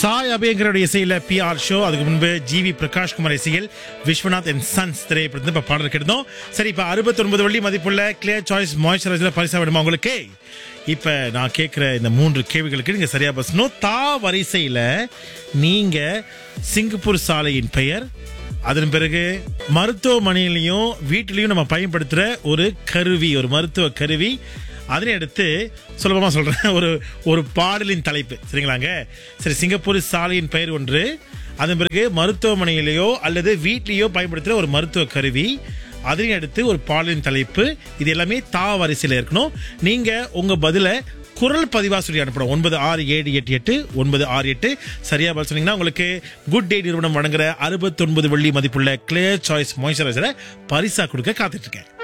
சாய் அபயங்கரோட இசையில B R show அதுக்கு முன்பு ஜிவி பிரகாஷ் குமார் இசையில் விஸ்வநாத் அண்ட் சன்ஸ் திரைப்படத்தில் இப்ப பாடல் கேட்டோம் சரி இப்ப அறுபத்தி ஒன்பது வெள்ளி மதிப்புள்ள கிளியர் சாய்ஸ் மாய்ஸ்சரைசர் பரிசா வேணுமா உங்களுக்கு இப்ப நான் கேட்கிற இந்த மூன்று கேள்விகளுக்கு நீங்க சரியா பேசணும் தா வரிசையில நீங்க சிங்கப்பூர் சாலையின் பெயர் அதன் பிறகு மருத்துவமனையிலையும் வீட்டிலையும் நம்ம பயன்படுத்துற ஒரு கருவி ஒரு மருத்துவ கருவி அதனை அடுத்து சுலபமா சொல்றேன் ஒரு ஒரு பாடலின் தலைப்பு சரிங்களாங்க சரி சிங்கப்பூர் சாலையின் பெயர் ஒன்று அதன் பிறகு மருத்துவமனையிலேயோ அல்லது வீட்லேயோ பயன்படுத்துகிற ஒரு மருத்துவ கருவி அதனை அடுத்து ஒரு பாடலின் தலைப்பு இது எல்லாமே தா வரிசையில் இருக்கணும் நீங்க உங்க பதில குரல் பதிவா சொல்லி அனுப்பணும் ஒன்பது ஆறு ஏழு எட்டு எட்டு ஒன்பது ஆறு எட்டு சரியா பதில் சொன்னீங்கன்னா உங்களுக்கு குட் டே நிறுவனம் வழங்குற அறுபத்தொன்பது வெள்ளி மதிப்புள்ள கிளியர் சாய்ஸ் மாய்ஸ்சரைசரை பரிசா கொடுக்க காத்துட்டு இருக்கேன்